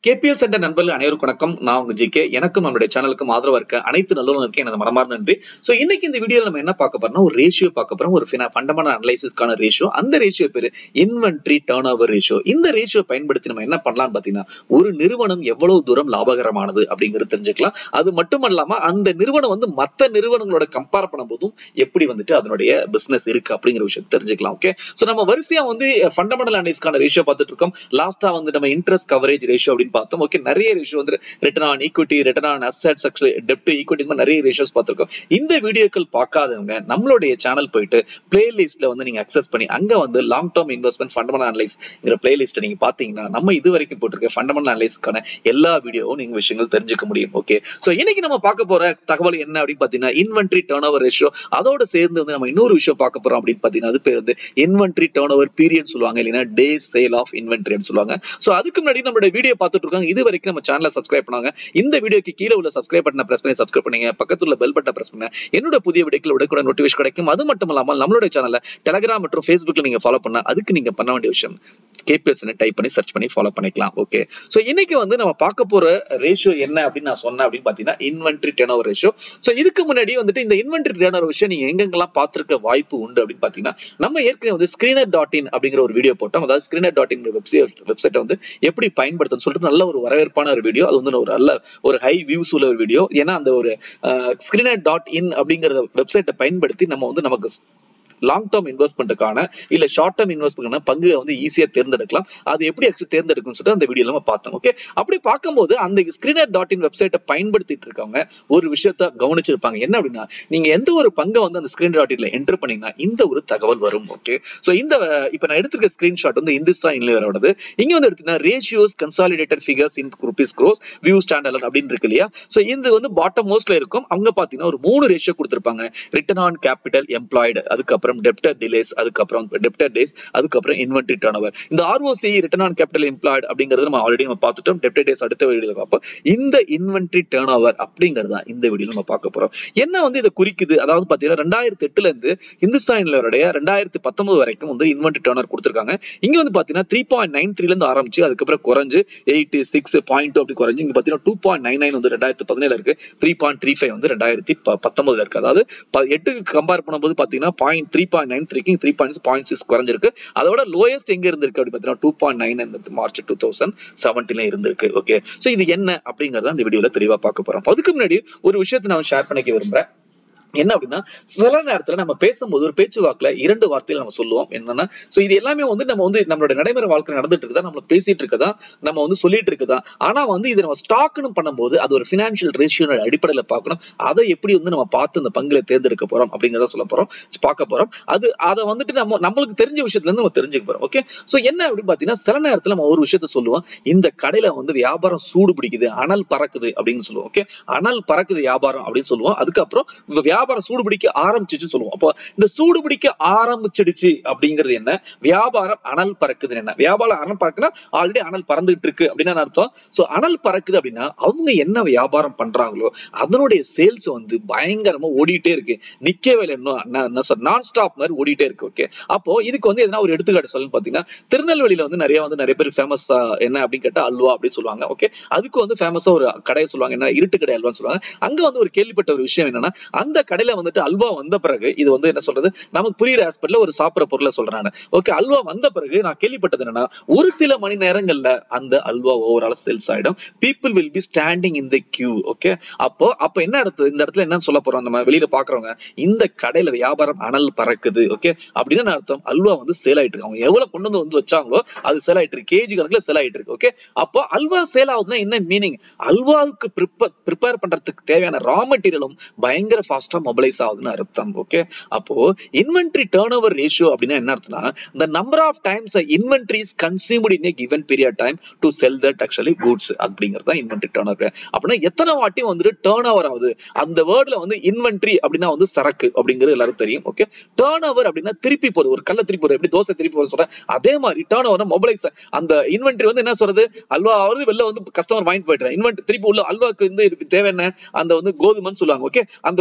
KPL centre நண்பர்கள் அனைவருக்கும் வணக்கம் நான் உங்க ஜிகே எனக்கும் நம்மளுடைய சேனலுக்கும் ஆதரவா இருக்க அனைத்து நல்லவர்களுக்கும் எனது மனமார்ந்த நன்றி சோ இன்னைக்கு இந்த வீடியோல நம்ம என்ன பார்க்க போறோம்னா ஒரு ரேஷியோ பார்க்க போறோம் ஒரு ஃபண்டமெண்டல் அனலைசிஸ்க்கான ரேஷியோ அந்த ரேஷியோ பேரு இன்வென்ட்ரி டர்ன் ஓவர் ரேஷியோ இந்த ரேஷியோ பயன்படுத்தி நம்ம என்ன பண்ணலாம்னு பாத்தீங்கன்னா ஒரு நிறுவனம் எவ்வளவு தூரம் லாபகரமானது அப்படிங்கிறது தெரிஞ்சுக்கலாம் அது மட்டுமல்லாம அந்த நிறுவனம் வந்து மத்த நிறுவனங்களோட கம்பேர் பண்ணும்போதும் எப்படி வந்துட்டு அதனுடைய பிசினஸ் இருக்கு அப்படிங்கிற விஷயம் தெரிஞ்சுக்கலாம் ஓகே சோ நம்ம வரிசையா வந்து ஃபண்டமெண்டல் அனலைஸ்க்கான ரேஷியோ பார்த்துட்டு இருக்கோம் லாஸ்டா வந்து நம்ம இன்ட்ரெஸ்ட் கவரேஜ் ரேஷியோ அப்படின்னு பார்த்தோம் ஓகே நிறைய ரேஷியோ வந்து return on equity return on assets டெப்ட் ஈக்விட்டி மாதிரி நிறைய ரேஷியோஸ் பார்த்திருக்கோம் இந்த வீடியோக்கள் பார்க்காதவங்க நம்மளுடைய சேனல் போயிட்டு பிளேலிஸ்ட்ல வந்து நீங்க அக்சஸ் பண்ணி அங்க வந்து லாங் டேர்ம் இன்வெஸ்ட்மெண்ட் ஃபண்டமெண்டல் அனலைஸ்ங்கிற பிளேலிஸ்ட் நீங்க பாத்தீங்கன்னா நம்ம இது வரைக்கும் போட்டிருக்க ஃபண்டமெண்டல் அனலைஸ்க்கான எல்லா வீடியோவும் நீங்க விஷயங்கள் தெரிஞ்சுக்க முடியும் ஓகே சோ இன்னைக்கு நம்ம பார்க்க போற தகவல் என்ன அப்படின்னு பாத்தீங்கன்னா இன்வென்ட்ரி டர்ன் ஓவர் ரேஷியோ அதோட சேர்ந்து வந்து நம்ம இன்னொரு விஷயம் பார்க்க போறோம் அப்படின்னு பாத்தீங்கன்னா அது பேர் வந்து இன்வென்ட்ரி டர்ன் ஓவர் பீரியட் சொல்லுவாங்க இல்லைன்னா டே சேல் ஆஃப் இன்வென்ட்ரின்னு சொல்லுவாங்க சோ அதுக்கு முன்னாடி நம்மளோட வீடியோ பார்த்துட்டு இருக்காங்க இது வரைக்கும் நம்ம சேனலை சப்ஸ்கிரைப் பண்ணாங்க இந்த வீடியோக்கு கீழே உள்ள சப்ஸ்கிரைப் பட்டனை பிரஸ் பண்ணி சப்ஸ்கிரைப் பண்ணுங்க பக்கத்துல உள்ள பெல் பட்டனை பிரஸ் பண்ணுங்க என்னோட புதிய வீடியோக்கள் உடனுக்குடன் நோட்டிஃபிகேஷன் கிடைக்கும் அது மட்டும் இல்லாமல் நம்மளோட சேனலை டெலிகிராம் மற்றும் ஃபேஸ்புக்ல நீங்க ஃபாலோ பண்ணா அதுக்கு நீங்க பண்ண வேண்டிய விஷயம் கேபிஎஸ் டைப் பண்ணி சர்ச் பண்ணி ஃபாலோ பண்ணிக்கலாம் ஓகே சோ இன்னைக்கு வந்து நம்ம பார்க்க போற ரேஷியோ என்ன அப்படின்னு நான் சொன்னேன் அப்படின்னு பாத்தீங்கன்னா inventory turnover ratio so இதுக்கு முன்னாடி வந்துட்டு இந்த இன்வென்ட்ரி டர்ன் ஓவர் விஷயம் நீங்க எங்கெங்கெல்லாம் பார்த்திருக்க வாய்ப்பு உண்டு அப்படின்னு பாத்தீங்கன்னா நம்ம ஏற்கனவே வந்து ஸ்கிரீனர் டாட் இன் அப்படிங்கிற ஒரு வீடியோ போட்டோம் அதாவது ஸ்கிரீனர் டாட் இன் வெப்சைட் வெப்சைட்டை வந்து எப்படி பயன்படுத்தணும்னு சொல்லிட்டு நல்ல ஒரு வரவேற்பான ஒரு வீடியோ அது வந்து ஒரு நல்ல ஒரு ஹை வியூஸ் உள்ள ஒரு வீடியோ ஏன்னா அந்த ஒரு ஸ்கிரீனர் டாட் இன் அப்படிங்கிற வெப்சைட்டை பயன்படுத்தி நம்ம வந்து நமக்கு லாங் டேர்ம் இன்வெஸ்ட்மெண்ட்டுக்கான இல்ல ஷார்ட் டேர்ம் இன்வெஸ்ட்மெண்ட்கான பங்குகளை வந்து ஈஸியா தேர்ந்தெடுக்கலாம் அது எப்படி ஆக்சுவலி தேர்ந்தெடுக்கும் சொல்லிட்டு அந்த வீடியோ நம்ம பார்த்தோம் ஓகே அப்படி பார்க்கும்போது அந்த ஸ்கிரீனர் டாட் இன் வெப்சைட்டை பயன்படுத்திட்டு இருக்கவங்க ஒரு விஷயத்த கவனிச்சிருப்பாங்க என்ன அப்படின்னா நீங்க எந்த ஒரு பங்கை வந்து அந்த ஸ்கிரீன் டாட் இன்ல என்டர் பண்ணீங்கன்னா இந்த ஒரு தகவல் வரும் ஓகே சோ இந்த இப்ப நான் எடுத்திருக்க ஸ்கிரீன்ஷாட் வந்து இந்துஸ்தான் இன்லியரோடது இங்க வந்து எடுத்தீங்கன்னா ratios consolidated figures in rupees crores view standard அப்படின்னு இருக்கு இல்லையா சோ இது வந்து பாட்டம் மோஸ்ட்ல இருக்கும் அவங்க பாத்தீங்கன்னா ஒரு மூணு ரேஷியோ கொடுத்திருப்பாங்க ரிட்டர்ன் ஆன் கேபிட்டல் எம்ப்ளாய்டு அதுக்கப்புறம் அதுக்கப்புறம் டெப்டர் டிலேஸ் அதுக்கப்புறம் டெப்டர் டேஸ் அதுக்கப்புறம் இன்வென்ட்ரி டர்ன் ஓவர் இந்த ROC return on capital employed அப்படிங்கிறது நம்ம ஆல்ரெடி நம்ம பார்த்துட்டோம் டெப்டர் டேஸ் அடுத்த வீடியோ பார்ப்போம் இந்த இன்வென்ட்ரி டர்ன் ஓவர் அப்படிங்கிறது தான் இந்த வீடியோ நம்ம பார்க்க போறோம் என்ன வந்து இதை குறிக்குது அதாவது பாத்தீங்கன்னா ரெண்டாயிரத்தி எட்டுல இருந்து இந்துஸ்தானிலோடைய ரெண்டாயிரத்தி பத்தொன்பது வரைக்கும் வந்து இன்வென்ட்ரி டர்ன் ஓவர் கொடுத்துருக்காங்க இங்க வந்து பாத்தீங்கன்னா த்ரீ பாயிண்ட் நைன் த்ரீல இருந்து ஆரம்பிச்சு அதுக்கப்புறம் குறைஞ்சு எயிட் சிக்ஸ் பாயிண்ட் அப்படி குறைஞ்சு இங்க பாத்தீங்கன்னா டூ பாயிண்ட் நைன் நைன் வந்து ரெண்டாயிரத்தி பதினேழு இருக்கு த்ரீ பாயிண்ட் த்ரீ ஃபைவ் வந்து ரெண்டாயிரத்தி பத்தொன்பதுல இருக்கு அதாவது எட்டுக்கு கம்பேர் பண்ணும்போது பாத்தீங்கன்னா பாயிண்ட் த்ரீ பாயிண்ட் நைன் த்ரீக்கு த்ரீ பாயிண்ட் பாயிண்ட் சிக்ஸ் குறைஞ்சிருக்கு அதோட லோயஸ்ட் எங்க இருந்திருக்கு அப்படின்னு பார்த்தீங்கன்னா two point nine March two thousand செவன்டீன்ல இருந்திருக்கு ஓகே சோ இது என்ன அப்படிங்கறத இந்த வீடியோல தெளிவா பார்க்க போறோம் அதுக்கு முன்னாடி ஒரு விஷயத்தை நான் ஷேர் பண்ணிக்க விரும்புறேன் என்ன அப்படின்னா சில நேரத்துல நம்ம பேசும்போது ஒரு பேச்சுவாக்குல இரண்டு வார்த்தைகள் நம்ம சொல்லுவோம் என்னன்னா சோ இது எல்லாமே வந்து நம்ம வந்து நம்மளோட நடைமுறை வாழ்க்கை நடந்துட்டு இருக்குதா நம்ம பேசிட்டு இருக்கதா நம்ம வந்து சொல்லிட்டு இருக்குதா ஆனா வந்து இது நம்ம ஸ்டாக்னு பண்ணும்போது அது ஒரு பினான்சியல் ரேஷியோ அடிப்படையில பார்க்கணும் அதை எப்படி வந்து நம்ம பார்த்து அந்த பங்குல தேர்ந்தெடுக்க போறோம் அப்படிங்கிறத சொல்ல போறோம் பார்க்க போறோம் அது அதை வந்துட்டு நம்ம நம்மளுக்கு தெரிஞ்ச விஷயத்துல இருந்து நம்ம தெரிஞ்சுக்க போறோம் ஓகே சோ என்ன அப்படின்னு பாத்தீங்கன்னா சில நேரத்துல நம்ம ஒரு விஷயத்த சொல்லுவோம் இந்த கடையில வந்து வியாபாரம் சூடு பிடிக்குது அனல் பறக்குது அப்படின்னு சொல்லுவோம் ஓகே அனல் பறக்குது வியாபாரம் அப்படின்னு சொல்லுவோம் அதுக்கப்புறம் வியாபாரம் சூடு பிடிக்க ஆரம்பிச்சிச்சு சொல்லுவோம் அப்போ இந்த சூடு பிடிக்க ஆரம்பிச்சிடுச்சு அப்படிங்கிறது என்ன வியாபாரம் அனல் பறக்குது என்ன வியாபாரம் அனல் பறக்குன்னா ஆல்ரெடி அனல் பறந்துட்டு இருக்கு அப்படின்னு அர்த்தம் சோ அனல் பறக்குது அப்படின்னா அவங்க என்ன வியாபாரம் பண்றாங்களோ அதனுடைய சேல்ஸ் வந்து பயங்கரமா ஓடிட்டே இருக்கு நிக்கவே இல்லை நான் ஸ்டாப் மாதிரி ஓடிட்டே இருக்கு ஓகே அப்போ இதுக்கு வந்து எதனா ஒரு எடுத்துக்காட்டு சொல்லணும் பாத்தீங்கன்னா திருநெல்வேலியில வந்து நிறைய வந்து நிறைய பேர் ஃபேமஸ் என்ன அப்படின்னு கேட்டா அல்வா அப்படின்னு சொல்லுவாங்க ஓகே அதுக்கு வந்து ஃபேமஸா ஒரு கடையை சொல்லுவாங்க என்ன இருட்டு கடை அல்வான்னு சொல்லுவாங்க அங்க வந்து ஒரு கேள்விப்பட்ட ஒரு விஷயம் என்னன்னா அந்த கடையில வந்துட்டு அல்வா வந்த பிறகு இது வந்து என்ன சொல்றது நமக்கு புரியுற ஆஸ்பெக்ட்ல ஒரு சாப்பிடுற பொருளை சொல்றேன் ஓகே அல்வா வந்த பிறகு நான் கேள்விப்பட்டது என்னன்னா ஒரு சில மணி நேரங்கள்ல அந்த அல்வா ஓவரால் சேல்ஸ் ஆயிடும் people will be standing in the queue okay அப்போ அப்ப என்ன அடுத்து இந்த இடத்துல என்ன சொல்ல போறோம் நம்ம வெளியில பாக்குறவங்க இந்த கடையில வியாபாரம் அனல் பறக்குது ஓகே அப்படின்னு அர்த்தம் அல்வா வந்து சேல் ஆயிட்டு இருக்கு அவங்க எவ்வளவு கொண்டு வந்து வந்து வச்சாங்களோ அது சேல் ஆயிட்டு இருக்கு கேஜி கணக்குல சேல் ஆயிட்டு இருக்கு ஓகே அப்போ அல்வா சேல் ஆகுதுன்னா என்ன மீனிங் அல்வாவுக்கு ப்ரிப்பேர் பண்றதுக்கு தேவையான ரா மெட்டீரியலும் பயங்கர ஃபாஸ்டா மொபைலைஸ் ஆகுதுன்னு அர்த்தம் ஓகே அப்போ இன்வென்ட்ரி டேர்ன் ஓவர் ரேஷியோ அப்படின்னா என்ன அர்த்தம்னா the number of times the inventory is consumed in a given period time to sell that actually goods அப்படிங்கிறது தான் இன்வென்ட்ரி டேர்ன் ஓவர் அப்படின்னா எத்தனை வாட்டி வந்துட்டு டேர்ன் ஓவர் ஆகுது அந்த வேர்ட்ல வந்து இன்வென்ட்ரி அப்படின்னா வந்து சரக்கு அப்படிங்கிறது எல்லாரும் தெரியும் ஓகே டேர்ன் ஓவர் அப்படின்னா திருப்பி போறது ஒரு கல்ல திருப்பி போறது எப்படி தோசை திருப்பி போறது சொல்றேன் அதே மாதிரி டேர்ன் ஓவர் மொபைலைஸ் அந்த இன்வென்ட்ரி வந்து என்ன சொல்றது அல்வா ஆகுது வெளில வந்து கஸ்டமர் வாங்கிட்டு போயிடுறேன் இன்வென்ட் திருப்பி உள்ள அல்வாக்கு வந்து தேவை என்ன அந்த வந்து கோதுமைன்னு சொல்லுவாங்க ஓகே அந்த கோதுமை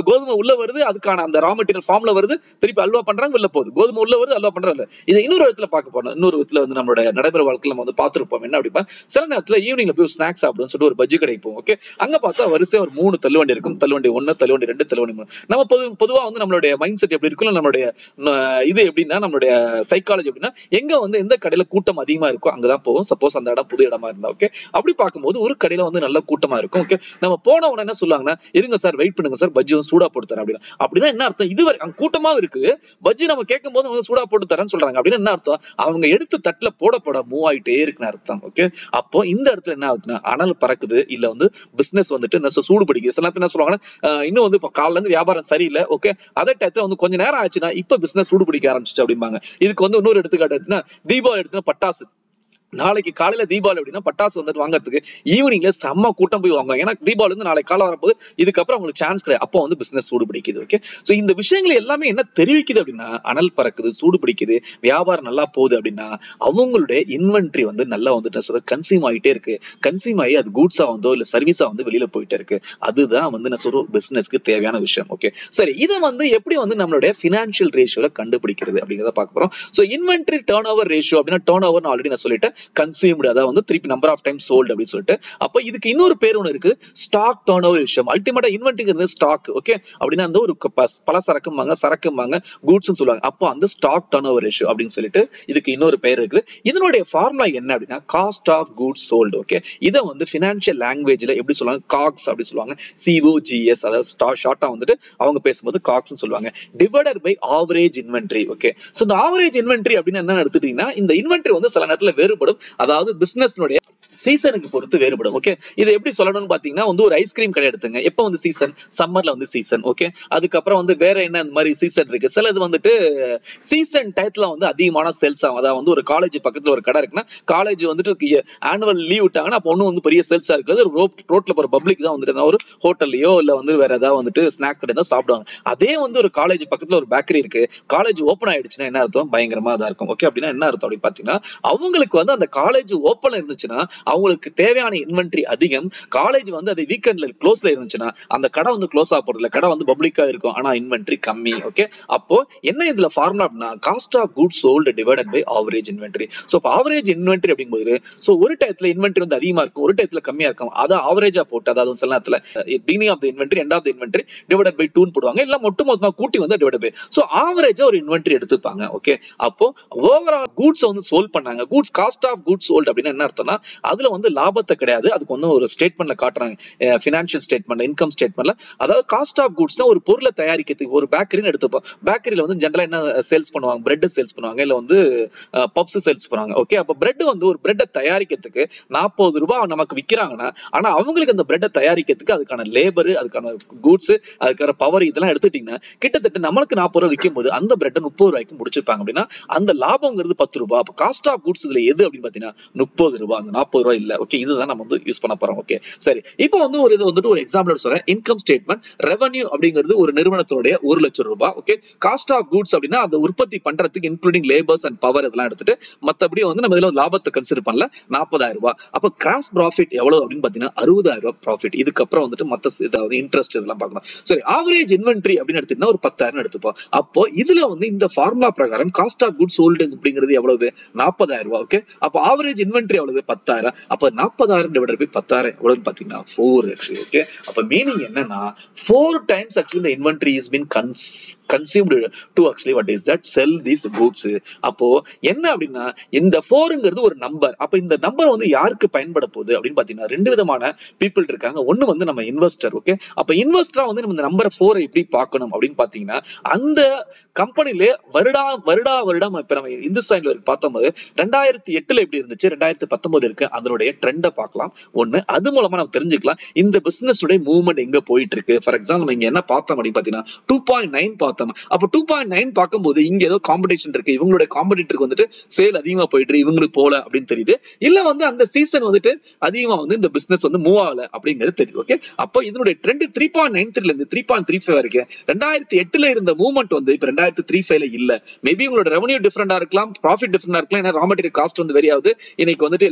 உள்ள வருது அதுக்கான அந்த ரா மெட்டீரியல் ஃபார்ம்ல வருது திருப்பி அல்வா பண்றாங்க வெளில போகுது கோதுமை உள்ள வருது அல்வா பண்றாங்க இது இன்னொரு விதத்துல பார்க்க போனோம் இன்னொரு விதத்துல வந்து நம்மளோட நடைமுறை வாழ்க்கையில நம்ம வந்து பார்த்திருப்போம் என்ன அப்படின்னா சில நேரத்துல ஈவினிங்ல போய் ஸ்நாக்ஸ் சாப்பிடுன்னு சொல்லிட்டு ஒரு பஜ்ஜி கடைக்கு போவோம் ஓகே அங்க பார்த்தா வரிசையா ஒரு மூணு தள்ளுவண்டி இருக்கும் தள்ளுவண்டி ஒன்னு தள்ளுவண்டி ரெண்டு தள்ளுவண்டி மூணு நம்ம பொது பொதுவா வந்து நம்மளுடைய மைண்ட் செட் எப்படி இருக்கும் நம்மளுடைய ந- இது எப்படின்னா நம்மளுடைய சைக்காலஜி எப்படின்னா எங்க வந்து எந்த கடையில கூட்டம் அதிகமா இருக்கோ அங்கதான் போவோம் சப்போஸ் அந்த இடம் புது இடமா இருந்தா ஓகே அப்படி பார்க்கும்போது ஒரு கடையில வந்து நல்ல கூட்டமா இருக்கும் ஓகே நம்ம போன உடனே என்ன சொல்லுவாங்கன்னா இருங்க சார் வெயிட் பண்ணுங்க சார் பஜ்ஜி வந்து சூடா போட்டு தரேன் அப்படின்னா அப்படின்னா என்ன அர்த்தம் இதுவரை அங்க கூட்டமா இருக்கு பஜ்ஜி நம்ம கேட்கும் போது அவங்க சூடா போட்டு தரேன்னு சொல்றாங்க அப்படின்னா என்ன அர்த்தம் அவங்க எடுத்து தட்டுல போட போட மூவ் ஆயிட்டே இருக்குன்னு அர்த்தம் ஓகே அப்போ இந்த இடத்துல என்ன ஆகுதுன்னா அனல் பறக்குது இல்ல வந்து பிசினஸ் வந்துட்டு என்ன சொ- சூடு பிடிக்குது சில நேரத்துல என்ன சொல்லுவாங்கன்னா அஹ் இன்னும் வந்து இப்போ காலைல இருந்து வியாபாரம் சரியில்லை ஓகே அதே டயத்துல வந்து கொஞ்ச நேரம் ஆச்சுன்னா இப்ப பிசினஸ் சூடு பிடிக்க ஆரம்பிச்சிச்சு அப்படிம்பாங்க இதுக்கு வந்து இன்னொரு எடுத்துக்காட்டு எடுத்துன்னா தீபாவளி எடுத்துனா பட்டாசு நாளைக்கு காலையில தீபாவளி அப்படின்னா பட்டாசு வந்துட்டு வாங்குறதுக்கு ஈவினிங்ல செம்ம கூட்டம் போய் வாங்குவாங்க ஏன்னா தீபாவளி வந்து நாளைக்கு காலம் வரப்போது இதுக்கப்புறம் அவங்களுக்கு சான்ஸ் கிடையாது அப்போ வந்து பிசினஸ் சூடு பிடிக்குது ஓகே சோ இந்த விஷயங்கள் எல்லாமே என்ன தெரிவிக்குது அப்படின்னா அனல் பறக்குது சூடு பிடிக்குது வியாபாரம் நல்லா போகுது அப்படின்னா அவங்களுடைய இன்வென்ட்ரி வந்து நல்லா வந்துட்டு சொல்ற கன்சியூம் ஆகிட்டே இருக்கு கன்சியூம் ஆகி அது கூட்ஸா வந்தோ இல்ல சர்வீஸா வந்து வெளியில போயிட்டே இருக்கு அதுதான் வந்து நான் சொல்ற பிசினஸ்க்கு தேவையான விஷயம் ஓகே சரி இதை வந்து எப்படி வந்து நம்மளுடைய பினான்சியல் ரேஷியோல கண்டுபிடிக்கிறது அப்படிங்கிறத பார்க்க போறோம் so inventory turnover ratio அப்படின்னா டேர்ன் ஓவர் ஆல்ரெடி நான் சொல்லிட்டேன் கன்சியூம்டு அதாவது வந்து திருப்பி நம்பர் ஆஃப் டைம் சோல்டு அப்படின்னு சொல்லிட்டு அப்ப இதுக்கு இன்னொரு பேர் ஒன்று இருக்கு ஸ்டாக் டேர்ன் ஓவர் விஷயம் அல்டிமேட்டா இன்வென்ட்ரிங்கிறது ஸ்டாக் ஓகே அப்படின்னா அந்த ஒரு க- பல சரக்கும்பாங்க சரக்கும்பாங்க கூட்ஸ் சொல்லுவாங்க அப்போ அந்த ஸ்டாக் டேர்ன் ஓவர் ரேஷியோ அப்படின்னு சொல்லிட்டு இதுக்கு இன்னொரு பேர் இருக்குது இதனுடைய ஃபார்முலா என்ன அப்படின்னா cost of goods sold okay இதை வந்து பினான்சியல் லாங்குவேஜ்ல எப்படி சொல்லுவாங்க காக்ஸ் அப்படி சொல்லுவாங்க சிஓஜிஎஸ் அதாவது ஷார்ட்டா வந்துட்டு அவங்க பேசும்போது காக்ஸ் சொல்லுவாங்க divided by average inventory okay so இந்த ஆவரேஜ் இன்வென்ட்ரி அப்படின்னு என்ன எடுத்துட்டீங்கன்னா இந்த இன்வென்ட்ரி வந்து சில நேரத்துல வேறுபடும் அதாவது பிசினஸ்னுடைய சீசனுக்கு பொறுத்து வேறுபடும் ஓகே இது எப்படி சொல்லணும்னு பாத்தீங்கன்னா வந்து ஒரு ஐஸ்கிரீம் கடை எடுத்துங்க எப்ப வந்து சீசன் சம்மர்ல வந்து சீசன் ஓகே அதுக்கப்புறம் வந்து வேற என்ன இந்த மாதிரி சீசன் இருக்கு சிலது வந்துட்டு சீசன் டயத்துல வந்து அதிகமான சேல்ஸ் ஆகும் அதாவது வந்து ஒரு காலேஜ் பக்கத்துல ஒரு கடை இருக்குன்னா காலேஜ் வந்துட்டு ஆனுவல் லீவ் விட்டாங்கன்னா அப்போ ஒன்றும் வந்து பெரிய சேல்ஸா இருக்காது ரோட் ரோட்ல போற பப்ளிக் தான் வந்துட்டு ஒரு ஹோட்டல்லையோ இல்ல வந்து வேற ஏதாவது வந்துட்டு ஸ்நாக்ஸ் கடை தான் சாப்பிடுவாங்க அதே வந்து ஒரு காலேஜ் பக்கத்துல ஒரு பேக்கரி இருக்கு காலேஜ் ஓப்பன் ஆயிடுச்சுன்னா என்ன அர்த்தம் பயங்கரமா தான் இருக்கும் ஓகே அப்படின்னா என்ன அர்த்தம் அப்படின்னு பாத்தீங்கன்னா அவங்களுக்கு வந்து அந்த காலேஜ் ஓப்பன்ல இருந்துச்சுன்னா அவங்களுக்கு தேவையான இன்வென்ட்ரி அதிகம் காலேஜ் வந்து அது வீக்கெண்ட்ல க்ளோஸ்ல இருந்துச்சுன்னா அந்த கடை வந்து க்ளோஸ் ஆக போறது இல்ல கடை வந்து பப்ளிக்கா இருக்கும் ஆனா இன்வென்ட்ரி கம்மி ஓகே அப்போ என்ன இதுல ஃபார்முலா அப்படின்னா cost of good sold divided by average inventory so இப்போ ஆவரேஜ் இன்வென்ட்ரி அப்படிங்கும்போது ஸோ ஒரு டயத்துல இன்வென்ட்ரி வந்து அதிகமா இருக்கும் ஒரு டயத்துல கம்மியா இருக்கும் அதை ஆவரேஜா போட்டு அதாவது சில நேரத்துல beginning of the inventory end of the inventory divided by டூன்னு போடுவாங்க இல்ல மொட்டு மொத்தமா கூட்டி வந்து டிவைட் பை ஸோ ஆவரேஜா ஒரு இன்வென்ட்ரி எடுத்துப்பாங்க ஓகே அப்போ ஓவரால் கூட்ஸ் வந்து சோல்ட் பண்ணாங்க goods cost of goods sold அப்படின்னு என்ன அர்த்தம்னா அதுல வந்து லாபத்தை கிடையாது அதுக்கு வந்து ஒரு ஸ்டேட்மெண்ட்ல காட்டுறாங்க ஃபினான்ஷியல் ஸ்டேட்மெண்ட் இன்கம் ஸ்டேட்மெண்ட்ல அதாவது காஸ்ட் ஆஃப் கூட்ஸ்னா ஒரு பொருளை தயாரிக்கிறதுக்கு ஒரு பேக்கரின்னு எடுத்துப்போம் பேக்கரியில வந்து ஜென்ரலா என்ன சேல்ஸ் பண்ணுவாங்க பிரெட் சேல்ஸ் பண்ணுவாங்க இல்ல வந்து பப்ஸ் சேல்ஸ் பண்ணுவாங்க ஓகே அப்ப பிரெட் வந்து ஒரு பிரெட்டை தயாரிக்கிறதுக்கு நாற்பது ரூபாய் நமக்கு விக்கிறாங்கன்னா ஆனா அவங்களுக்கு அந்த பிரெட்டை தயாரிக்கிறதுக்கு அதுக்கான லேபர் அதுக்கான கூட்ஸ் அதுக்கான பவர் இதெல்லாம் எடுத்துட்டீங்கன்னா கிட்டத்தட்ட நம்மளுக்கு நாற்பது ரூபாய் விற்கும் போது அந்த பிரெட்டை முப்பது ரூபாய்க்கு முடிச்சிருப்பாங்க அப்படின்னா அந்த லாபங்கிறது பத்து ரூபாய் அப்ப காஸ்ட் ஆஃப் கூட்ஸ் இதுல எது அப்படின்னு பாத்தீங்கன்னா முப்பது ரூபாய் அந்த நாற்பது ரூபாய் இல்ல ஓகே இதுதான் நம்ம வந்து யூஸ் பண்ண போறோம் ஓகே சரி இப்போ வந்து ஒரு இது வந்துட்டு ஒரு எக்ஸாம்பிள் சொல்றேன் இன்கம் ஸ்டேட்மெண்ட் ரெவன்யூ அப்படிங்கிறது ஒரு நிறுவனத்தினுடைய ஒரு லட்சம் ரூபாய் ஓகே காஸ்ட் ஆஃப் கூட்ஸ் அப்படின்னா அந்த உற்பத்தி பண்றதுக்கு இன்க்ளூடிங் லேபர்ஸ் அண்ட் பவர் இதெல்லாம் எடுத்துட்டு மத்தபடி வந்து நம்ம இதுல லாபத்தை கன்சிடர் பண்ணல நாற்பதாயிரம் ரூபாய் அப்ப கிராஸ் ப்ராஃபிட் எவ்வளவு அப்படின்னு பாத்தீங்கன்னா அறுபதாயிரம் ரூபாய் ப்ராஃபிட் இதுக்கப்புறம் வந்துட்டு மத்த இதாவது இன்ட்ரெஸ்ட் இதெல்லாம் பார்க்கணும் சரி ஆவரேஜ் இன்வென்ட்ரி அப்படின்னு எடுத்தீங்கன்னா ஒரு பத்தாயிரம் எடுத்துப்போம் அப்போ இதுல வந்து இந்த ஃபார்முலா பிரகாரம் காஸ்ட் ஆஃப் குட்ஸ் சோல்டு அப்படிங்கிறது எவ்வளவு நாற்பதாயிரம் ரூபாய் ஓகே அப்போ ஆவரேஜ் இன்வென்ட்ரி எவ்வளவு பத்தாயிரம் அப்ப நாற்பதாயிரம் டிவைட் பை பத்தாயிரம் எவ்வளவுன்னு பாத்தீங்கன்னா ஃபோர் ஆக்சுவலி ஓகே அப்ப மீனிங் என்னன்னா ஃபோர் டைம்ஸ் ஆக்சுவலி இந்த inventory is been consumed to actually what is that sell these goods அப்போ என்ன அப்படின்னா இந்த ஃபோருங்கிறது ஒரு நம்பர் அப்ப இந்த நம்பர் வந்து யாருக்கு பயன்பட போகுது அப்படின்னு பாத்தீங்கன்னா ரெண்டு விதமான பீப்புள் இருக்காங்க ஒண்ணு வந்து நம்ம இன்வெஸ்டர் ஓகே அப்ப இன்வெஸ்டரா வந்து நம்ம இந்த நம்பர் ஃபோரை எப்படி பார்க்கணும் அப்படின்னு பாத்தீங்கன்னா அந்த கம்பெனில வருடா வருடா வருடம் இப்ப நம்ம இந்துஸ்தான் வரைக்கும் பார்த்தோம்போது ரெண்டாயிரத்தி எட்டுல எப்படி இருந்துச்சு ரெண்டாயிரத்தி பத்தொன்பது இருக்கு அதனுடைய ட்ரெண்டை பார்க்கலாம் ஒண்ணு அது மூலமா நம்ம தெரிஞ்சுக்கலாம் இந்த பிசினஸ் உடைய மூவ்மெண்ட் எங்க போயிட்டு இருக்கு ஃபார் எக்ஸாம்பிள் நம்ம இங்க என்ன பார்த்தோம் அப்படின்னு பாத்தீங்கன்னா டூ பாயிண்ட் நைன் பார்த்தோம் அப்ப டூ பாயிண்ட் நைன் பார்க்கும்போது இங்க ஏதோ காம்படிஷன் இருக்கு இவங்களுடைய காம்படிட்டருக்கு வந்துட்டு சேல் அதிகமா போயிட்டு இருக்கு, இவங்களுக்கு போல அப்படின்னு தெரியுது இல்ல வந்து அந்த சீசன் வந்துட்டு அதிகமா வந்து இந்த பிசினஸ் வந்து மூவ் ஆகல அப்படிங்கிறது தெரியுது ஓகே அப்போ இதனுடைய ட்ரெண்ட் த்ரீ பாயிண்ட் நைன் த்ரீல இருந்து த்ரீ பாயிண்ட் த்ரீ ஃபைவ் வரைக்கும் ரெண்டாயிரத்தி எட்டுல இருந்த மூவ்மெண்ட் வந்து இப்ப ரெண்டாயிரத்தி த்ரீ ஃபைவ்ல இல்ல மேபி உங்களோட ரெவன்யூ டிஃபரெண்டா இருக்கலாம் ப்ராஃபிட் டிஃபரெண்டா இருக்கலாம் ஏன்னா ரா மெட்டீரியல் காஸ்ட் வந்து வெரி ஆகுது இன்னைக்கு வந்துட்டு எல்லாமே இன்ஃபிளேஷன்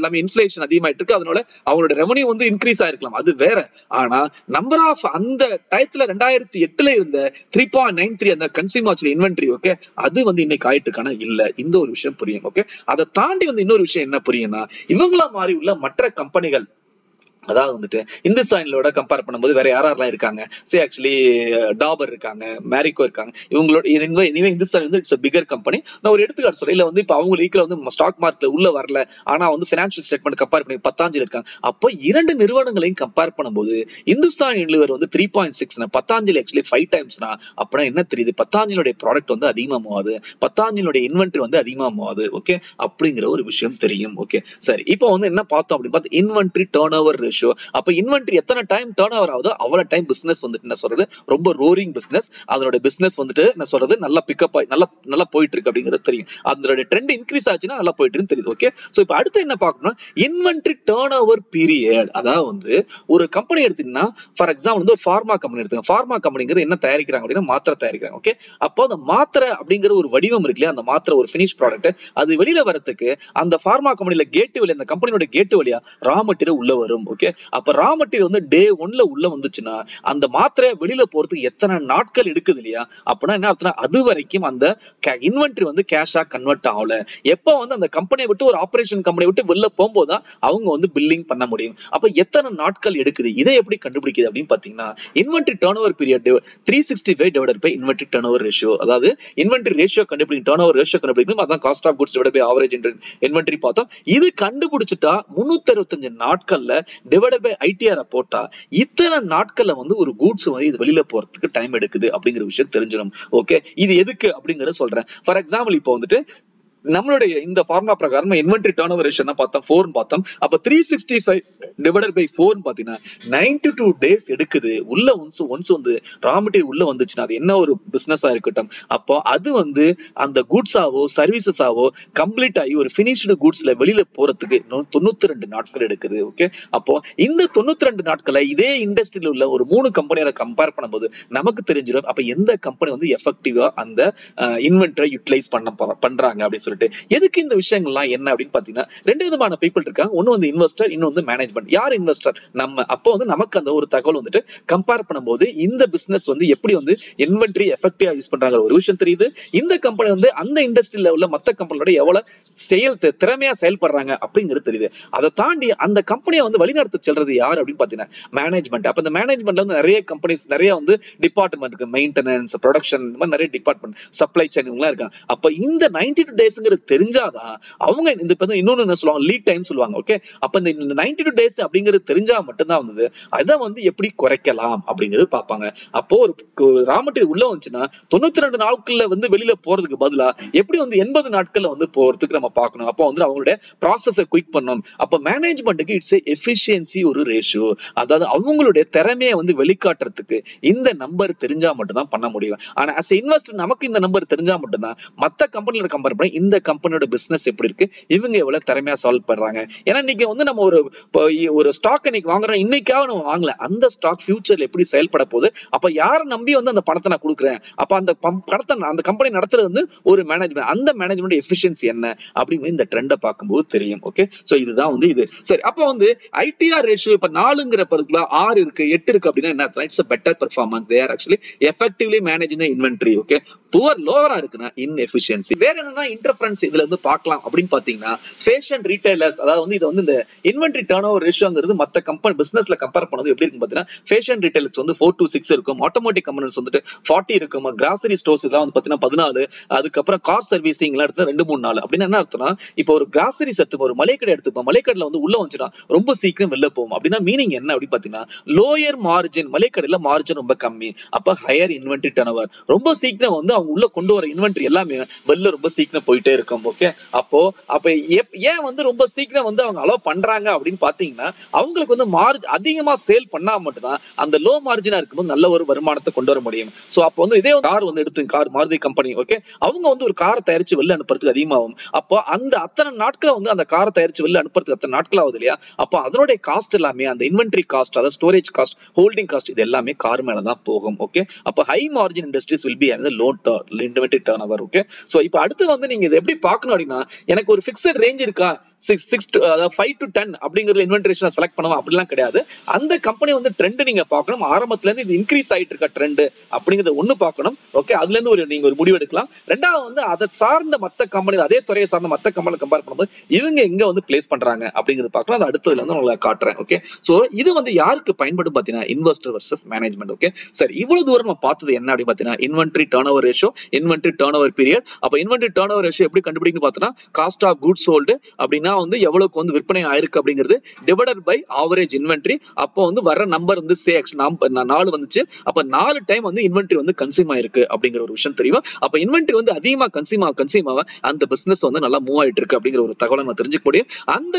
பாப்புலேஷன் அதிகமாயிட்டு இருக்கு அதனால அவங்களோட ரெவன்யூ வந்து இன்க்ரீஸ் ஆயிருக்கலாம் அது வேற ஆனா நம்பர் ஆஃப் அந்த டயத்துல ரெண்டாயிரத்தி எட்டுல இருந்த த்ரீ பாயிண்ட் நைன் த்ரீ அந்த கன்சியூமர் இன்வென்ட்ரி ஓகே அது வந்து இன்னைக்கு ஆயிட்டு இருக்கானா இல்ல இந்த ஒரு விஷயம் புரியும் ஓகே அதை தாண்டி வந்து இன்னொரு விஷயம் என்ன புரியும்னா இவங்கள மாதிரி உள்ள மற்ற கம்பெனிகள் அதாவது வந்துட்டு இந்துஸ்தானிலோட கம்பேர் பண்ணும்போது வேற யாரெல்லாம் இருக்காங்க சே ஆக்சுவலி டாபர் இருக்காங்க மேரிகோ இருக்காங்க இவங்களோட இனிமே இனிமே இந்துஸ்தான் வந்து இட்ஸ் பிகர் கம்பெனி நான் ஒரு எடுத்துக்காட்டு சொல்றேன் இல்ல வந்து இப்ப அவங்க ஈக்குவல் வந்து ஸ்டாக் மார்க்கெட்ல உள்ள வரல ஆனா வந்து பினான்சியல் ஸ்டேட்மெண்ட் கம்பேர் பண்ணி பத்தாஞ்சில் இருக்காங்க அப்போ இரண்டு நிறுவனங்களையும் கம்பேர் பண்ணும்போது இந்துஸ்தான் யூனிலிவர் வந்து த்ரீ பாயிண்ட் சிக்ஸ் பத்தாஞ்சில் ஆக்சுவலி ஃபைவ் டைம்ஸ்னா அப்படின்னா என்ன தெரியுது பத்தாஞ்சிலுடைய ப்ராடக்ட் வந்து அதிகமாகுது பத்தாஞ்சிலுடைய இன்வென்ட்ரி வந்து அதிகமாகுது ஓகே அப்படிங்கிற ஒரு விஷயம் தெரியும் ஓகே சரி இப்போ வந்து என்ன பார்த்தோம் அப்படின்னு பார்த்து இன்வென்ட்ரி டேர்ன் ஓவர் ரேஷியோ அப்ப இன்வென்ட்ரி எத்தனை டைம் டேர்ன் ஓவர் ஆகுதோ அவ்வளவு டைம் பிசினஸ் வந்துட்டு என்ன சொல்றது ரொம்ப ரோரிங் பிசினஸ் அதனோட பிசினஸ் வந்துட்டு என்ன சொல்றது நல்லா பிக்கப் ஆகி நல்லா நல்லா போயிட்டு இருக்கு அப்படிங்கிறது தெரியும் அதனோட ட்ரெண்ட் இன்க்ரீஸ் ஆச்சுன்னா நல்லா போயிட்டு இருக்குன்னு தெரியுது ஓகே சோ இப்போ அடுத்து என்ன பார்க்கணும் இன்வென்ட்ரி டேர்ன் ஓவர் பீரியட் அதாவது வந்து ஒரு கம்பெனி எடுத்தீங்கன்னா ஃபார் எக்ஸாம்பிள் வந்து ஒரு ஃபார்மா கம்பெனி எடுத்துங்க ஃபார்மா கம்பெனிங்கிறது என்ன தயாரிக்கிறாங்க அப்படின்னா மாத்திரை தயாரிக்கிறாங்க ஓகே அப்போ அந்த மாத்திரை அப்படிங்கிற ஒரு வடிவம் இருக்கு இல்லையா அந்த மாத்திரை ஒரு ஃபினிஷ் ப்ராடக்ட் அது வெளியில வரதுக்கு அந்த ஃபார்மா கம்பெனில கேட்டு வழி அந்த கம்பெனியோட கேட்டு வழியா ரா மெட்டீரியல் உள்ள வரும் ஓகே அப்ப ரா மெட்டீரியல் வந்து டே ஒன்ல உள்ள வந்துச்சுன்னா அந்த மாத்திரை வெளியில போறதுக்கு எத்தனை நாட்கள் எடுக்குது இல்லையா அப்படின்னா என்ன அர்த்தம் அது வரைக்கும் அந்த இன்வென்ட்ரி வந்து கேஷா கன்வெர்ட் ஆகல எப்போ வந்து அந்த கம்பெனியை விட்டு ஒரு ஆபரேஷன் கம்பெனி விட்டு வெளில போகும்போது அவங்க வந்து பில்லிங் பண்ண முடியும் அப்ப எத்தனை நாட்கள் எடுக்குது இதை எப்படி கண்டுபிடிக்குது அப்படின்னு பாத்தீங்கன்னா inventory turnover period three sixty five divide by inventory turnover ratio அதாவது இன்வென்ட்ரி ரேஷியோ கண்டுபிடிக்கும் டேர்ன் ஓவர் ரேஷியோ கண்டுபிடிக்கணும் அதான் cost of goods divide by average inventory பார்த்தோம் இது கண்டுபிடிச்சிட்டா முன்னூத்தி அறுபத்தஞ்சு நாட்கள்ல டிவைட் பை ஐடிஆர் போட்டா இத்தனை நாட்கள்ல வந்து ஒரு கூட்ஸ் வந்து இது வெளியில போறதுக்கு டைம் எடுக்குது அப்படிங்கிற விஷயம் தெரிஞ்சிடும் ஓகே இது எதுக்கு அப்படிங்கறத சொல்றேன் ஃபார் எக்ஸாம்பிள் இப்போ வந்துட்டு நம்மளுடைய இந்த ஃபார்முலா பிரகாரம் இன்வென்ட்ரி டர்ன் ஓவர் ரேஷன் பார்த்தோம் ஃபோர் பார்த்தோம் அப்ப three sixty five divided by four பாத்தீங்கன்னா நைன்டி டூ டேஸ் எடுக்குது உள்ள ஒன்ஸ் ஒன்ஸ் வந்து ரா மெட்டீரியல் உள்ள வந்துச்சுன்னா அது என்ன ஒரு பிசினஸா இருக்கட்டும் அப்போ அது வந்து அந்த குட்ஸாவோ சர்வீசஸாவோ கம்ப்ளீட் ஆகி ஒரு பினிஷ்டு குட்ஸ்ல வெளியில போறதுக்கு தொண்ணூத்தி ரெண்டு நாட்கள் எடுக்குது ஓகே அப்போ இந்த தொண்ணூத்தி ரெண்டு நாட்களை இதே இண்டஸ்ட்ரியில உள்ள ஒரு மூணு கம்பெனியோட கம்பேர் பண்ணும்போது நமக்கு தெரிஞ்சிடும் அப்ப எந்த கம்பெனி வந்து எஃபெக்டிவா அந்த இன்வென்டரை யூட்டிலைஸ் பண்ண பண்றாங்க அப்படின்னு சொல்லிட்டு எதுக்கு இந்த விஷயங்கள்லாம் என்ன அப்படின்னு பாத்தீங்கன்னா ரெண்டு விதமான பீப்புள் இருக்காங்க ஒன்னு வந்து இன்வெஸ்டர் இன்னும் வந்து மேனேஜ்மெண்ட் யார் இன்வெஸ்டர் நம்ம அப்போ வந்து நமக்கு அந்த ஒரு தகவல் வந்துட்டு கம்பேர் பண்ணும்போது இந்த பிசினஸ் வந்து எப்படி வந்து இன்வென்ட்ரி எஃபெக்டிவா யூஸ் பண்றாங்க ஒரு விஷயம் தெரியுது இந்த கம்பெனி வந்து அந்த இண்டஸ்ட்ரியில உள்ள மத்த கம்பெனியோட எவ்வளவு செயல் திறமையா செயல்படுறாங்க அப்படிங்கிறது தெரியுது அதை தாண்டி அந்த கம்பெனியை வந்து வழிநடத்த செல்றது யார் அப்படின்னு பாத்தீங்கன்னா மேனேஜ்மெண்ட் அப்ப இந்த மேனேஜ்மெண்ட்ல வந்து நிறைய கம்பெனிஸ் நிறைய வந்து டிபார்ட்மெண்ட் இருக்கு மெயின்டெனன்ஸ் ப்ரொடக்ஷன் இந்த மாதிரி நிறைய டிபார்ட்மெண்ட் சப்ளை செயின் இவங்கலாம் இருக்காங்க அப்ப இந்த நைன்டி டூ டேஸ்ங்கிறது தெரிஞ்சாதான் அவங்க இந்த இப்ப இன்னொன்னு என்ன சொல்லுவாங்க லீட் டைம் சொல்லுவாங்க ஓகே அப்ப இந்த நைன்டி டூ டேஸ் அப்படிங்கிறது தெரிஞ்சா மட்டும்தான் வந்தது அதை வந்து எப்படி குறைக்கலாம் அப்படிங்கிறது பார்ப்பாங்க அப்போ ஒரு ரா மெட்டீரியல் உள்ள வந்துச்சுன்னா தொண்ணூத்தி ரெண்டு நாட்கள்ல வந்து வெளியில போறதுக்கு பதிலா எப்படி வந்து எண்பது நாட்கள்ல வந்து போறதுக்கு நம்ம பார்க்கணும் அப்போ வந்து அவங்களுடைய ப்ராசஸை குயிக் பண்ணணும் அப்ப மேனேஜ்மெண்ட்டுக்கு இட்ஸ் எஃபிஷியன்சி ஒரு ரேஷியோ அதாவது அவங்களுடைய திறமையை வந்து வெளிக்காட்டுறதுக்கு இந்த நம்பர் தெரிஞ்சா மட்டும்தான் பண்ண முடியும் ஆனா அஸ் இன்வெஸ்டர் நமக்கு இந்த நம்பர் தெரிஞ்சா மட்டும்தான் மத்த கம்பெனியோட கம்பேர் பண்ணி இந்த கம்பெனியோட பிசினஸ் எப்படி இருக்கு இவங்க எவ்வளவு திறமையா சால்வ் பண்றாங்க ஏன்னா இன்னைக்கு வந்து நம்ம ஒரு ஒரு ஸ்டாக் இன்னைக்கு வாங்குறோம் இன்னைக்காக நம்ம வாங்கல அந்த ஸ்டாக் ஃபியூச்சர்ல எப்படி செயல்பட போகுது அப்ப யாரை நம்பி வந்து அந்த பணத்தை நான் கொடுக்குறேன் அப்ப அந்த பணத்தை அந்த கம்பெனி நடத்துறது வந்து ஒரு மேனேஜ்மெண்ட் அந்த மேனேஜ்மெண்ட் எஃபிஷியன்சி என்ன அப்படிங்கிற இந்த ட்ரெண்டை பார்க்கும்போது தெரியும் ஓகே சோ இதுதான் வந்து இது சரி அப்போ வந்து ஐடிஆர் ரேஷியோ இப்ப நாலுங்கிற பருக்குள்ள ஆறு இருக்கு எட்டு இருக்கு அப்படின்னா என்ன it's better performance they are actually effectively managing the inventory okay poor லோவரா இருக்குன்னா இன் எஃபிஷியன்சி வேற என்னன்னா இன்டர்ஃபரன்ஸ் இதுல இருந்து பார்க்கலாம் அப்படின்னு பாத்தீங்கன்னா ஃபேஷன் ரீட்டைலர்ஸ் அதாவது வந்து இது வந்து இந்த இன்வென்ட்ரி டர்ன் ஓவர் ரேஷியோங்கிறது மத்த கம்பெனி பிசினஸ்ல கம்பேர் பண்ணது எப்படி இருக்கும் பாத்தீங்கன்னா ஃபேஷன் ரீட்டைலர்ஸ் வந்து ஃபோர் டு சிக்ஸ் இருக்கும் ஆட்டோமேட்டிக் கம்பெனிஸ் வந்துட்டு ஃபார்ட்டி இருக்கும் கிராசரி ஸ்டோர்ஸ் இதெல்லாம் வந்து பாத்தீங்கன்னா பதினாலு அதுக்கப்புறம் கார் சர்வீசிங் எல்லாம் எடுத்து ரெண்டு மூணு நாள் அப்படின்னு என்ன அர்த்தம்னா இப்போ ஒரு கிராசரி எடுத்துப்போம் ஒரு மலைக்கடை எடுத்துப்போம் மலைக்கடையில வந்து உள்ள வந்துச்சுன்னா ரொம்ப சீக்கிரம் வெளில போகும் அப்படின்னா மீனிங் என்ன அப்படின்னு பாத்தீங்கன்னா லோயர் மார்ஜின் மலைக்கடையில மார்ஜின் ரொம்ப கம்மி அப்ப ஹையர் இன்வென்ட்ரி டர்ன் ஓவர் ரொம்ப சீக்கிரம் வந்து அவங்க உள்ள கொண்டு வர இன்வென்ட்ரி எல்லாமே வெளில ரொம்ப சீக்கிரம் போயிட்டே இருக்கும் ஓகே அப்போ அப்ப ஏன் வந்து ரொம்ப சீக்கிரம் வந்து அவங்க அலோவ் பண்றாங்க அப்படின்னு பாத்தீங்கன்னா அவங்களுக்கு வந்து மார்ஜ் அதிகமா சேல் பண்ணா மட்டும்தான் அந்த லோ மார்ஜினா இருக்கும்போது நல்ல ஒரு வருமானத்தை கொண்டு வர முடியும் சோ அப்போ வந்து இதே கார் வந்து எடுத்து கார் மாருதி கம்பெனி ஓகே அவங்க வந்து ஒரு காரை தயாரிச்சு வெளில அனுப்புறதுக்கு அதிகமாகும் அப்போ அந்த அத்தனை நாட்களை வந்து அந்த காரை தயாரிச்சு வெளில அனுப்புறதுக்கு அத்தனை நாட்கள் ஆகுது இல்லையா அப்போ அதனுடைய காஸ்ட் எல்லாமே அந்த இன்வென்ட்ரி காஸ்ட் அதாவது ஸ்டோரேஜ் காஸ்ட் ஹோல்டிங் காஸ்ட் இது எல்லாமே கார் மேல தான் போகும் ஓகே அப்போ high margin industries will be அந்த low inventory turnover okay so இப்போ அடுத்து வந்து நீங்க இதை எப்படி பார்க்கணும் அப்படின்னா எனக்கு ஒரு பிக்சட் ரேஞ்ச் இருக்கா சிக்ஸ் சிக்ஸ் அதாவது ஃபைவ் டு டென் அப்படிங்கிறது இன்வென்ட்ரி ரேஷியோ செலக்ட் பண்ணுவோம் அப்படிலாம் கிடையாது அந்த கம்பெனி வந்து ட்ரெண்ட் நீங்க பார்க்கணும் ஆரம்பத்துல இருந்து இது இன்க்ரீஸ் ஆயிட்டு இருக்க ட்ரெண்ட் அப்படிங்கறத ஒண்ணு பார்க்கணும் ஓகே அதுல இருந்து ஒரு நீங்க ஒரு முடிவு எடுக்கலாம் ரெண்டாவது வந்து அதை சார்ந்த மத்த கம்பெனி அதே துறையை சார்ந்த மத்த கம்பெனி கம்பேர் பண்ணும்போது இவங்க எங்க வந்து பிளேஸ் பண்றாங்க அப்படிங்கறது பார்க்கலாம் அது அடுத்ததுல வந்து உங்களுக்கு காட்டுறேன் ஓகே சோ இது வந்து யாருக்கு பயன்படும் பாத்தீங்கன்னா இன்வெஸ்டர் வர்சஸ் மேனேஜ்மெண்ட் ஓகே சரி இவ்வளவு தூரம் நம்ம பார்த்தது என்ன அப்படின்னு பாத்தீங்கன்னா inventory turnover ratio inventory turnover period அப்ப இன்வென்ட்ரி டர்ன் ஓவர் ரேஷியோ எப்படி கண்டுபிடிக்கணும் பார்த்தோம்னா காஸ்ட் ஆஃப் குட்ஸ் சோல்டு அப்படின்னா வந்து எவ்வளவுக்கு வந்து விற்பனை ஆயிருக்கு அப்படிங்கிறது டிவைடட் பை ஆவரேஜ் இன்வென்ட்ரி அப்போ வந்து வர நம்பர் வந்து சே நாலு வந்துச்சு அப்ப நாலு டைம் வந்து இன்வென்ட்ரி வந்து கன்சியூம் ஆயிருக்கு அப்படிங்கிற ஒரு விஷயம் தெரியும் அப்ப இன்வென்ட்ரி வந்து அதிகமா கன்சியூம் ஆக கன்சியூம் ஆக அந்த பிசினஸ் வந்து நல்லா மூவ் ஆயிட்டு இருக்கு அப்படிங்கிற ஒரு தகவலை நம்ம தெரிஞ்சுக்க முடியும் அந்த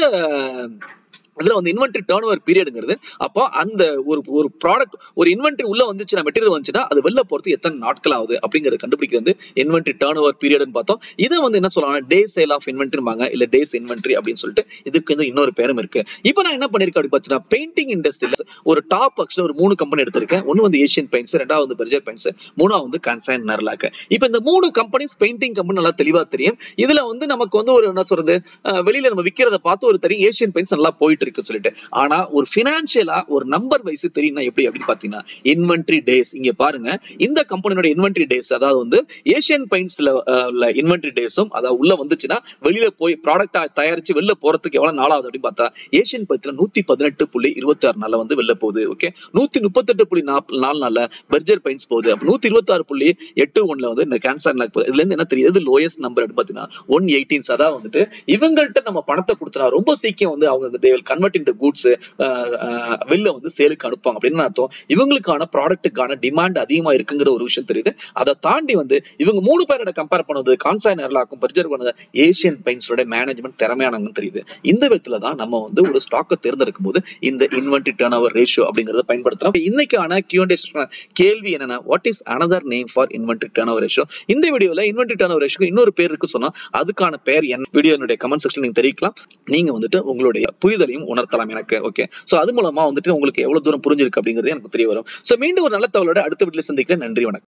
இதுல வந்து இன்வென்ட்ரி டர்ன் ஓவர் பீரியடுங்கிறது அப்போ அந்த ஒரு ஒரு ப்ராடக்ட் ஒரு இன்வென்ட்ரி உள்ள வந்துச்சுன்னா மெட்டீரியல் வந்துச்சுன்னா அது வெளில போறது எத்தனை நாட்கள் ஆகுது அப்படிங்கறத கண்டுபிடிக்கிறது வந்து இன்வென்ட்ரி டர்ன் ஓவர் பீரியட்னு பார்த்தோம் இதை வந்து என்ன சொல்லுவாங்க டே சேல் ஆஃப் இன்வென்ட்ரிமாங்க இல்ல டேஸ் இன்வென்ட்ரி அப்படின்னு சொல்லிட்டு இதுக்கு வந்து இன்னொரு பேரும் இருக்கு இப்போ நான் என்ன பண்ணிருக்கேன் அப்படி பார்த்தீங்கன்னா பெயிண்டிங் இண்டஸ்ட்ரியில ஒரு டாப் ஆக்சுவலா ஒரு மூணு கம்பெனி எடுத்திருக்கேன் ஒன்னு வந்து ஏஷியன் பெயிண்ட்ஸ் ரெண்டாவது வந்து பெர்ஜர் பெயிண்ட்ஸ் மூணாவது வந்து கன்சைன் நர்லாக் இப்போ இந்த மூணு கம்பெனிஸ் பெயிண்டிங் கம்பெனி நல்லா தெளிவா தெரியும் இதுல வந்து நமக்கு வந்து ஒரு என்ன சொல்றது அஹ் வெளியில நம்ம விக்கிறத பார்த்து ஒரு தெரியும் ஏஷியன் பெயிண்ட்ஸ் நல்லா போயிட்டு இருக்கு சொல்லிட்டு ஆனா ஒரு பினான்சியலா ஒரு நம்பர் வைஸ் தெரியும்னா எப்படி அப்படின்னு பாத்தீங்கன்னா இன்வென்ட்ரி டேஸ் இங்க பாருங்க இந்த கம்பெனியோட இன்வென்ட்ரி டேஸ் அதாவது வந்து ஏஷியன் பெயிண்ட்ஸ்ல உள்ள இன்வென்ட்ரி டேஸும் அதாவது உள்ள வந்துச்சுன்னா வெளியில போய் ப்ராடக்டா தயாரிச்சு வெளில போறதுக்கு எவ்வளவு நாள் ஆகுது அப்படின்னு பார்த்தா ஏஷியன் பெயிண்ட்ஸ்ல நூத்தி பதினெட்டு புள்ளி இருபத்தி ஆறு நாள்ல வந்து வெளில போகுது ஓகே நூத்தி முப்பத்தெட்டு புள்ளி நாப்- நாலு நாள்ல பெர்ஜர் பெயிண்ட்ஸ் போகுது அப்ப நூத்தி இருபத்தி ஆறு புள்ளி எட்டு ஒண்ணுல வந்து இந்த கேன்சர் போகுது இதுல இருந்து என்ன தெரியுது லோயஸ்ட் நம்பர் அப்படின்னு பாத்தீங்கன்னா ஒன் எயிட்டீன்ஸ் அதாவது வந்துட்டு இவங்கள்ட்ட நம்ம பணத்தை கொடுத்தா ரொம்ப சீக்கிரம் வந்து அவங்க they will convert into goods வெளில வந்து சேலுக்கு அனுப்புவாங்க அப்படின்னு அர்த்தம் இவங்களுக்கான ப்ராடக்ட்டுக்கான டிமாண்ட் அதிகமா இருக்குங்கிற ஒரு விஷயம் தெரியுது அதை தாண்டி வந்து இவங்க மூணு பேரோட கம்பேர் பண்ணது கான்சாய் நெர்லாக்கும் பர்ஜர் பண்ணது ஏசியன் பெயிண்ட்ஸோட மேனேஜ்மெண்ட் திறமையானவங்கன்னு தெரியுது இந்த விதத்துல தான் நம்ம வந்து ஒரு ஸ்டாக்கை தேர்ந்தெடுக்கும் போது இந்த இன்வென்ட்ரி டர்ன் ஓவர் ரேஷியோ அப்படிங்கறத பயன்படுத்தலாம் இன்னைக்கான கியூஎன்டே கேள்வி என்னன்னா what is another name for inventory turnover ratio இந்த வீடியோல இன்வென்ட்ரி டர்ன் ஓவர் ரேஷியோ இன்னொரு பேர் இருக்கு சொன்னா அதுக்கான பேர் என்ன வீடியோனுடைய கமெண்ட் செக்ஷன் நீங்க தெரிவிக்கலாம் நீங்க வந்துட்டு உங்களுடைய புரிதலையும் உணர்த்தலாம் எனக்கு ஓகே சோ அது மூலமா வந்துட்டு உங்களுக்கு எவ்வளவு தூரம் புரிஞ்சிருக்கு அப்படிங்கிறது எனக்கு தெரிய வரும் சோ மீண்டும் ஒரு நல்ல தகவலோட அடுத்த வீட்டில் சந்திக்கிறேன் நன்றி வணக்கம்